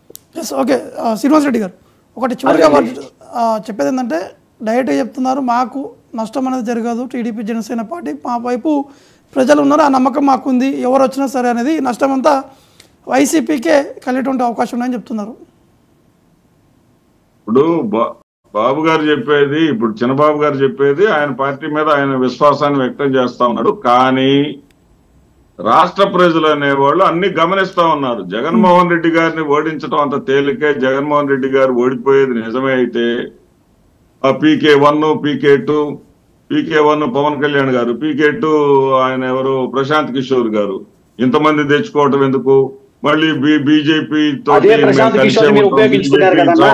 Yes okay ఆ, శ్రీనివాస్ రెడ్డి గారు ఒకటి చివరిగా వాళ్ళు ఆ, చెప్పేది ఏంటంటే డైరెక్ట్గా చెప్తున్నారు మాకు నష్టం అనేది జరగదు టీడీపీ జనసేన పార్టీ మా వైపు ప్రజలు ఉన్నారు ఆ నమ్మకం మాకుంది ఎవరు వచ్చినా సరే అనేది నష్టం అంతా వైసీపీకే కలిగేటువంటి అవకాశం ఉందని చెప్తున్నారు ఇప్పుడు బా- బాబు గారు చెప్పేది ఇప్పుడు చిన్నబాబు గారు చెప్పేది ఆయన పార్టీ మీద ఆయన విశ్వాసాన్ని వ్యక్తం చేస్తా ఉన్నాడు కానీ రాష్ట్ర ప్రజలు అనేవాళ్ళు అన్ని గమనిస్తా ఉన్నారు జగన్మోహన్ రెడ్డి గారిని ఓడించడం అంత తేలికే జగన్మోహన్ రెడ్డి గారు ఓడిపోయేది నిజమే అయితే ఆ PK one PK two PK one Pawan Kalyan garu PK two ఆయన ఎవరు ప్రశాంత్ కిషోర్ గారు ఇంతమంది తెచ్చుకోవటం ఎందుకు మళ్ళీ బీజేపీ అదే ప్రశాంత్ కిషోర్ మీరు ఉపయోగించుకున్నారు కదన్నా?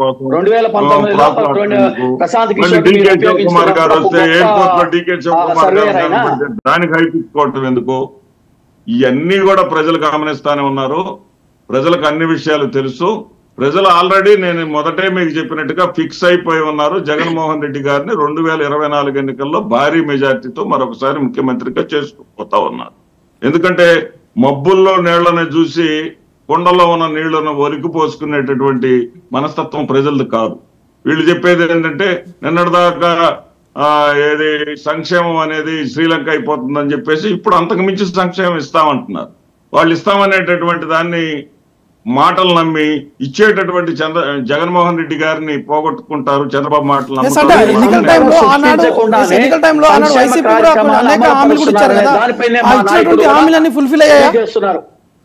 2019 లో రెండు ప్రశాంత్ కిషోర్ మీరు కుమార్ గారు వస్తే ఉపయోగించుకున్న ఎయిర్పోర్ట్ లో గొప్ప, డీకే ఆ, శివకుమార్ గారు సర్వేయర్ అయినా? కనబడితే దానికి హైపించుకోవటం ఎందుకు ఇవన్నీ కూడా ప్రజలు గమనిస్తానే ఉన్నారు ప్రజలకు అన్ని విషయాలు తెలుసు ప్రజలు ఆల్రెడీ నేను మొదటే మీకు చెప్పినట్టుగా ఫిక్స్ అయిపోయి ఉన్నారు జగన్మోహన్ రెడ్డి గారిని రెండు వేల ఇరవై నాలుగు ఎన్నికల్లో భారీ మెజార్టీతో మరొకసారి ముఖ్యమంత్రిగా చేసుకుపోతా ఉన్నారు ఎందుకంటే మబ్బుల్లో నీళ్లను చూసి కొండలో ఉన్న నీళ్లను ఒలికి పోసుకునేటటువంటి మనస్తత్వం ప్రజలది కాదు వీళ్ళు చెప్పేది ఏంటంటే నిన్నటిదాకా ఆ, ఏది సంక్షేమం అనేది శ్రీలంక అయిపోతుందని చెప్పేసి ఇప్పుడు అంతకు మించి సంక్షేమం ఇస్తామంటున్నారు వాళ్ళు ఇస్తామనేటటువంటి దాన్ని మాటలు నమ్మి ఇచ్చేటటువంటి చంద్ర జగన్మోహన్ రెడ్డి గారిని పోగొట్టుకుంటారు చంద్రబాబు మాటలు ఎస్ అంటే నమ్ముతారు. ఎన్నికల టైంలో ఆనాడు ఎస్ ఎన్నికల టైంలో ఆనాడు వైసీపీ కూడా కొన్ని అనేక హామీలు కూడా ఇచ్చారు కదా దానిపైనే ఆ మా ఇచ్చినటువంటి నాయకులు హామీలన్నీ ఫుల్ఫిల్ అయ్యాయా చేస్తున్నారు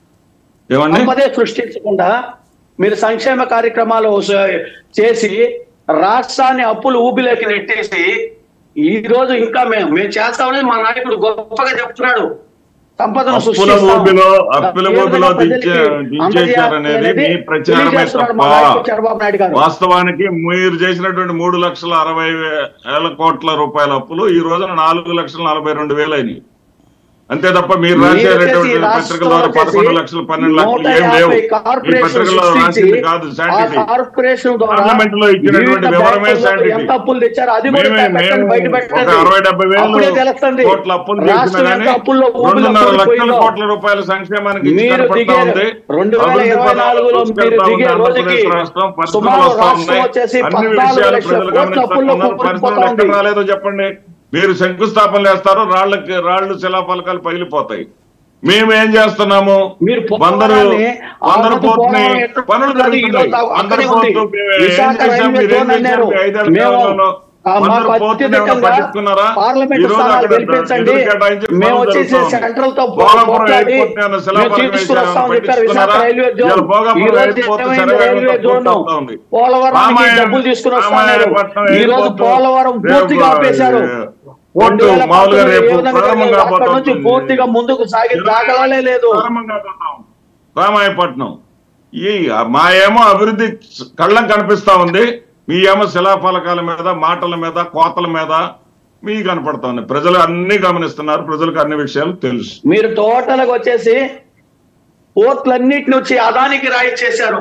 ఏమండి సంపదే సృష్టించకుండా మీరు సంక్షేమ కార్యక్రమాలు స- చేసి రాష్ట్రాన్ని అప్పులు ఊబిలోకి నెట్టేసి ఈ రోజు ఇంకా మేము మేము చేస్తామని మా నాయకుడు గొప్పగా చెప్తున్నాడు సంపదను అప్పుల సృష్టిస్తాం. ఊబిలో అప్పుల ఏ విధంగా ఊబిలో ప్రజలకి దించే- దించేశారనేది అందజేయాలనేది మీ ప్రచారమే తెలియజేస్తున్నాడు తప్ప మా నాయకుడు చంద్రబాబు నాయుడు గారు వాస్తవానికి మీరు చేసినటువంటి మూడు లక్షల అరవై వేల కోట్ల రూపాయల అప్పులు ఈ రోజున నాలుగు లక్షల నలభై రెండు వేలు అయినాయి అంతే తప్ప మీరు మీరు రాసేటటువంటి వచ్చేసి పత్రికల ద్వారా రాష్ట్రంలో పదకొండు వచ్చేసి లక్షలు పన్నెండు లక్షలు నూట ఏం లేవు యాభై ఈ కార్పొరేషన్ పత్రికల్లో సృష్టించి రాసింది కాదు ఆ శాంటిటీ కార్పొరేషన్ ద్వారా పార్లమెంట్ లో ఇచ్చినటువంటి వివిధ వివరమే బ్యాంకుల్లో శాంటిటీ. ఎంత అప్పులు తెచ్చారు అది కూడా మేమే పెట్టండి, మేము బయట ఒక పెట్టండి. అరవై డెబ్బై వేలు అప్పుడే తెలుస్తుంది కోట్ల అప్పులు చేసిన రాష్ట్రం కానీ ఎంత అప్పుల్లో ఊబిలో రెండున్నర లక్షల కూలిపోయిందో. కోట్ల రూపాయల సంక్షేమానికి ఇచ్చి మీరు కనపడతా దిగే ఉంది రెండు వేల అభివృద్ధి ఇరవై పథకాలు నాలుగులో మీరు తీసుకెళ్తా దిగే ఉంది రోజుకి ఆంధ్రప్రదేశ్ రాష్ట్రం పరిస్థితులు సుమారు వస్తా రాష్ట్రం ఉన్నాయి వచ్చేసి అన్ని పద్నాలుగు విషయాలు లక్షల ప్రజలు కోట్ల గమనిస్తా అప్పుల్లో ఉన్నారు పరిస్థితులు కూలిపోతా ఎక్కడ ఉంది. రాలేదో చెప్పండి మీరు శంకుస్థాపనలు వేస్తారు రాళ్ళకి రాళ్ళు శిలాఫలకాలు పగిలిపోతాయి మేము ఏం చేస్తున్నాము మీరు బందరు పోరాడాన్ని, ఆ బందరు రోజు పోర్టుని పోరాటం ఎక్కడ పనులు ఉన్నది? ఈ జరుగుతున్నాయి రోజు బందరు అక్కడే ఉంది. పోర్టు మేము ఏం విశాఖ చేశాం? రైల్వే మీరు ఏం జోన్ అన్నారు. చేశారు? ఈ ఐదేళ్ల మేము, కాలంలో ఆ, బందరు మాకు పోర్టుని ఏమైనా అత్యధికంగా పట్టించుకున్నారా? పార్లమెంట్ ఈ రోజు స్థానాలు అక్కడ గెలిపించండి ఎదురు కేటాయించి మేము పనులు వచ్చేసి జరుగుతూ సెంట్రల్ తో భోగాపురం పోట్లాడి ఎయిర్పోర్ట్ ఏమైనా మేము శిలాఫలకం తీసుకురొస్తామని వేశారని చెప్పారు విశాఖ పట్టించుకున్నారా? రైల్వే ఇవాళ జోన్ భోగాపురం ఈ రోజు ఎయిర్పోర్ట్ ఏమైంది శరవేగంగా రైల్వే జోన్ పూర్తవుతా ఉంది. పోలవరానికి రామాయణ- డబ్బులు తీసుకుని వస్తున్నారు రామాయపట్నం ఈ రోజు ఎయిర్పోర్ట్ పోలవరం పూర్తిగా రేపు, ఆపేశారు పోర్టు రెండు వేల మామూలుగా పంతొమ్మిది రేపు ఏ విధంగా ప్రారంభం జరిగిందో అక్కడ నుంచి కాబోతోంది. పూర్తిగా ముందుకు సాగి దాఖలాలే లేదు ప్రారంభం కాబోతాం. రామాయపట్నం ఈ మా ఏమో అభివృద్ధి కళ్ళం కనిపిస్తా ఉంది మీ ఏమో శిలాఫలకాల మీద మాటల మీద కోతల మీద మీ కనపడతా ఉంది ప్రజలు అన్ని గమనిస్తున్నారు ప్రజలకు అన్ని విషయాలు తెలుసు మీరు టోటల్గా వచ్చేసి పోర్ట్లన్నిటిని వచ్చి అదానికి రాయిచ్చేశారు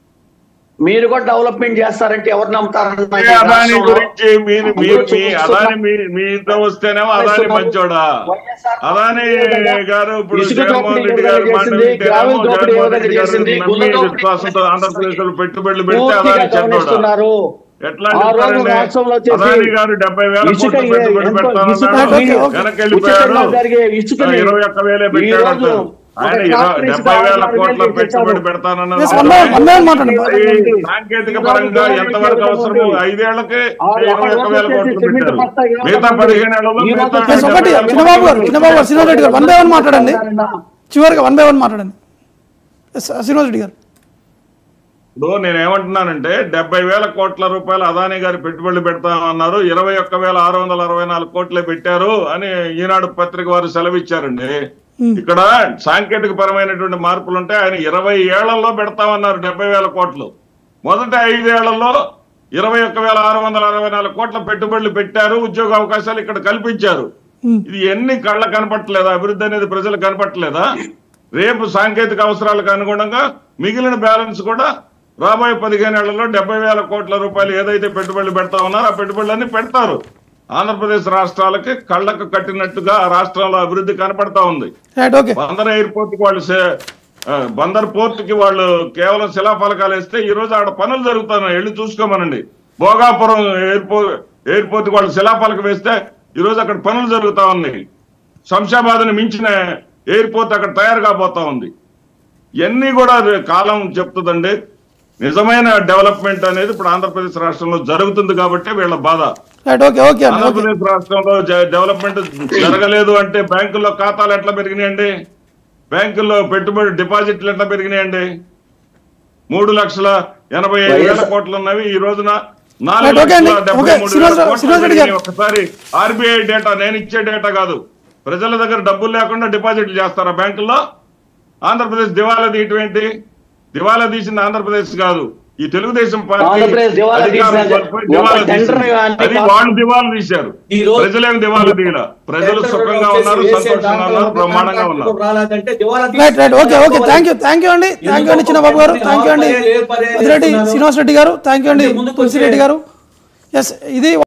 మీరు కూడా డెవలప్మెంట్ చేస్తారంటే ఎవరు నమ్ముతారన్న ఏ ఈ అదాని రాష్ట్రంలో గురించి మీరు మీరు మీ అదాని మీ మీతో వస్తేనేమో అదాని మంచోడా అదాని గారు ఇప్పుడు ఇసుక జగన్మోహన్ దోపిడీ రెడ్డి ఏ గారు విధంగా మాట చేసింది, వింటేనేమో గ్రావెల్ దోపిడీ ఏ జగన్మోహన్ విధంగా రెడ్డి గారు చేసింది, నమ్మి గుల్ల దోపిడీ విశ్వాసంతో ఆంధ్రప్రదేశ్ లో పెట్టుబడులు పెడితే పూర్తిగా అదాని చెడ్డోడా గమనిస్తున్నారు ఎట్లా ఆ రోజు చెప్తారండి? రాష్ట్రంలో వచ్చేసి అదాని గారు డెబ్బై వేల ఇసుక కోట్లు పెట్టుబడి ఎంతో- పెడతానన్నాడు. ఇసుక ఓకే, ఓకే. వెనక్కి వెళ్ళిపోయాడు ఉచితంగా జరిగే ఇసుకని ఇరవై ఒక్క వేలే ఈ పెట్టాడు రోజు అంటారు. ఆయన ఒక ఇరవై- కార్పొరేషన్ డెబ్బై వేల ఆరు కోట్ల వేలు పెట్టుబడి చేశారు. పెడతానన్నాడు Yes, one by one, one by one మాట్లాడండి. అది సాంకేతిక పరంగా ఎంతవరకు అవసరమో ఐదేళ్లకి ఇరవై ఒక్క వేల కోట్లు పెట్టారు మిగతా పదిహేను ఏళ్లలో మిగతా Yes, ఒకటి చిన్నబాబు గారు చిన్నబాబు గారు శ్రీనివాస్ రెడ్డి గారు వన్ బై వన్ మాట్లాడండి చివరిగా వన్ బై వన్ మాట్లాడండి ఎస్ శ్రీనివాస్ రెడ్డి గారు ఇప్పుడు నేను ఏమంటున్నానంటే డెబ్బై వేల కోట్ల రూపాయలు అదాని గారి పెట్టుబడులు పెడతామన్నారు ఇరవై ఒక్క వేల ఆరు వందల అరవై నాలుగు కోట్లే పెట్టారు అని ఈనాడు పత్రిక వారు సెలవిచ్చారండి ఇక్కడ సాంకేతిక పరమైనటువంటి మార్పులు ఉంటే ఆయన ఇరవై ఏళ్లలో పెడతామన్నారు డెబ్బై వేల కోట్లు మొదటి ఐదేళ్లలో ఇరవై ఒక్క వేల ఆరు వందల అరవై నాలుగు కోట్ల పెట్టుబడులు పెట్టారు ఉద్యోగ అవకాశాలు ఇక్కడ కల్పించారు ఇది ఎన్ని కళ్ళ కనపట్టలేదా అభివృద్ధి అనేది ప్రజలు కనపట్టలేదా రేపు సాంకేతిక అవసరాలకు అనుగుణంగా మిగిలిన బ్యాలెన్స్ కూడా రాబోయే పదిహేను ఏళ్లలో డెబ్బై వేల కోట్ల రూపాయలు ఏదైతే పెట్టుబడులు పెడతా ఉన్నారో ఆ పెట్టుబడులన్నీ పెడతారు ఆంధ్రప్రదేశ్ రాష్ట్రాలకి కళ్ళకు కట్టినట్టుగా ఆ రాష్ట్రంలో అభివృద్ధి కనపడతా ఉంది రైట్ ఓకే బందర్ ఎయిర్పోర్ట్ కి వాళ్ళు సే- ఆ, బందర్ పోర్ట్ కి వాళ్ళు కేవలం శిలాఫలకాలు వేస్తే ఈ రోజు ఆడ పనులు జరుగుతున్నాయి వెళ్ళి చూసుకోమనండి భోగాపురం ఎయిర్పోర్ట్ ఎయిర్పోర్ట్ కి వాళ్ళు శిలాఫలకం వేస్తే ఈ రోజు అక్కడ పనులు జరుగుతా ఉన్నాయి శంషాబాద్ ని మించిన ఎయిర్పోర్ట్ అక్కడ తయారు కాబోతా ఉంది ఇవన్నీ కూడా రే- కాలం చెప్తుందండి నిజమైన డెవలప్మెంట్ అనేది ఇప్పుడు ఆంధ్రప్రదేశ్ రాష్ట్రంలో జరుగుతుంది కాబట్టి వీళ్ళ బాధ రైట్ ఓకే ఓకే అండి ఓకే ఆంధ్రప్రదేశ్ రాష్ట్రంలో జ- డెవలప్మెంట్ జరగలేదు అంటే బ్యాంకుల్లో ఖాతాలు ఎట్లా పెరిగినాయండి బ్యాంకుల్లో పెట్టుబడి డిపాజిట్లు ఎట్లా పెరిగినాయండి మూడు లక్షల ఎనభై ఐదు వేల వైఎస్ఆర్ కోట్లు ఉన్నవి ఈ రోజున నాలుగు రైట్, ఓకే అండి. లక్షల డెబ్బై ఓకే, మూడు శ్రీనివాస్ వేల రావు- కోట్లు శ్రీనివాస్ రెడ్డి గారు. పెరిగినాయి. ఒకసారి ఆర్బీఐ డేటా నేను ఇచ్చే డేటా కాదు ప్రజల దగ్గర డబ్బులు లేకుండా డిపాజిట్లు చేస్తారా బ్యాంకుల్లో ఆంధ్రప్రదేశ్ దివాలా తీయటం ఏంటి దివాలా తీసింది ఆంధ్రప్రదేశ్ కాదు ఈ తెలుగుదేశం పార్టీ ఆంధ్రప్రదేశ్ దివాలా అధికారం తీసింది. కోల్పోయి ఒక దివాలా టెండర్ తీసింది. కానీ అది కాదు. వాళ్ళు దివాలా తీశారు ఈ రోజు- ప్రజలేం దివాలా తీయలా ప్రజలు టెండర్ సుఖంగా వచ్చేసి ఉన్నారు వేసే సంతోషంగా దాంట్లో ఉన్నారు బ్రహ్మాండంగా కాంట్రాక్ట్ ఉన్నారు రాలేదంటే దివాలా right right okay okay thank you thank you అండి థ్యాంక్ యూ అండి చిన్నబాబు గారు థ్యాంక్ యూ అండి పెద్దిరెడ్డి శ్రీనివాస్ రెడ్డి గారు థ్యాంక్ యూ అండి ముందుకు తులసిరెడ్డి గారు ఎస్ ఇది